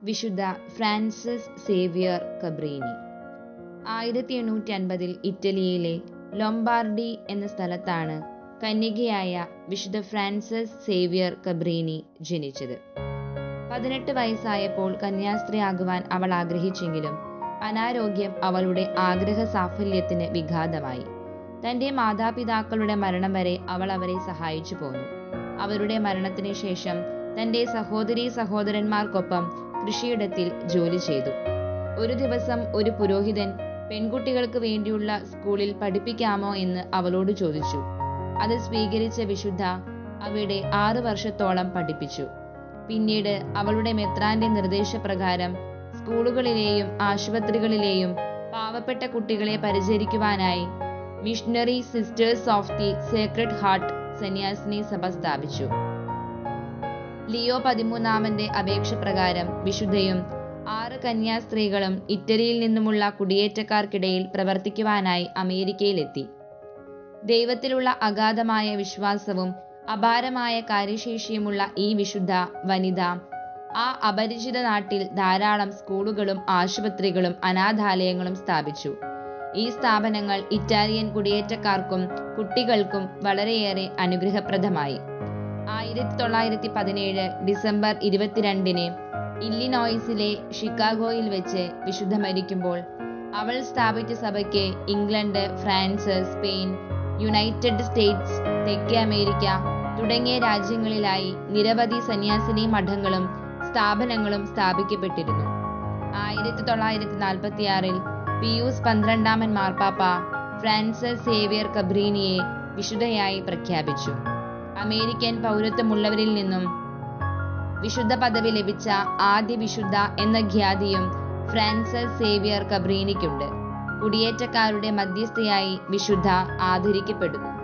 വിശുദ്ധ Francis Xavier Cabrini ആയിരത്തി എണ്ണൂറ്റി അൻപതിൽ ഇറ്റലിയിലെ ലൊംബാർഡി എന്ന സ്ഥലത്താണ് കന്യകയായ വിശുദ്ധ ഫ്രാൻസിസ് സേവിയർ കബ്രീനി ജനിച്ചത് പതിനെട്ട് വയസ്സായപ്പോൾ കന്യാസ്ത്രീയാകുവാൻ അവൾ ആഗ്രഹിച്ചെങ്കിലും അനാരോഗ്യം അവളുടെ ആഗ്രഹ സാഫല്യത്തിന് വിഘാതമായി തന്റെ മാതാപിതാക്കളുടെ മരണം വരെ അവൾ അവരെ സഹായിച്ചു പോന്നു അവരുടെ മരണത്തിന് ശേഷം തന്റെ സഹോദരീ സഹോദരന്മാർക്കൊപ്പം കൃഷിയിടത്തിൽ ജോലി ചെയ്തു ഒരു ദിവസം ഒരു പുരോഹിതൻ പെൺകുട്ടികൾക്ക് വേണ്ടിയുള്ള സ്കൂളിൽ പഠിപ്പിക്കാമോ എന്ന് അവളോട് ചോദിച്ചു അത് സ്വീകരിച്ച വിശുദ്ധ അവിടെ ആറു വർഷത്തോളം പഠിപ്പിച്ചു പിന്നീട് അവളുടെ മെത്രാന്റെ നിർദ്ദേശപ്രകാരം സ്കൂളുകളിലെയും ആശുപത്രികളിലെയും പാവപ്പെട്ട കുട്ടികളെ പരിചരിക്കുവാനായി missionary sisters of the sacred heart സന്യാസിനി സഭ സ്ഥാപിച്ചു ലിയോ പതിമൂന്നാമന്റെ അപേക്ഷ പ്രകാരം വിശുദ്ധയും ആറ് കന്യാസ്ത്രീകളും ഇറ്റലിയിൽ നിന്നുമുള്ള കുടിയേറ്റക്കാർക്കിടയിൽ പ്രവർത്തിക്കുവാനായി അമേരിക്കയിലെത്തി ദൈവത്തിലുള്ള അഗാധമായ വിശ്വാസവും അപാരമായ കാര്യശേഷിയുമുള്ള ഈ വിശുദ്ധ വനിത ആ അപരിചിത നാട്ടിൽ ധാരാളം സ്കൂളുകളും ആശുപത്രികളും അനാഥാലയങ്ങളും സ്ഥാപിച്ചു ഈ സ്ഥാപനങ്ങൾ ഇറ്റാലിയൻ കുടിയേറ്റക്കാർക്കും കുട്ടികൾക്കും വളരെയേറെ അനുഗ്രഹപ്രദമായി ആയിരത്തി തൊള്ളായിരത്തി പതിനേഴ് ഡിസംബർ ഇരുപത്തിരണ്ടിന് ഇല്ലിനോയ്സിലെ ഷിക്കാഗോയിൽ വെച്ച് വിശുദ്ധ മരിക്കുമ്പോൾ അവൾ സ്ഥാപിച്ച സഭയ്ക്ക് England France Spain United States തെക്കേ അമേരിക്ക തുടങ്ങിയ രാജ്യങ്ങളിലായി നിരവധി സന്യാസിനി മഠങ്ങളും സ്ഥാപനങ്ങളും സ്ഥാപിക്കപ്പെട്ടിരുന്നു ആയിരത്തി തൊള്ളായിരത്തി നാൽപ്പത്തിയാറിൽ പിയൂസ് പന്ത്രണ്ടാമൻ മാർപ്പാപ്പ ഫ്രാൻസിസ് സേവിയർ കബ്രീനിയെ വിശുദ്ധയായി പ്രഖ്യാപിച്ചു അമേരിക്കൻ പൗരത്വമുള്ളവരിൽ നിന്നും വിശുദ്ധ പദവി ലഭിച്ച ആദ്യ വിശുദ്ധ എന്ന ഖ്യാതിയും ഫ്രാൻസിസ് സേവിയർ കബ്രീനിക്കുണ്ട് കുടിയേറ്റക്കാരുടെ മധ്യസ്ഥയായി വിശുദ്ധ ആദരിക്കപ്പെടുന്നു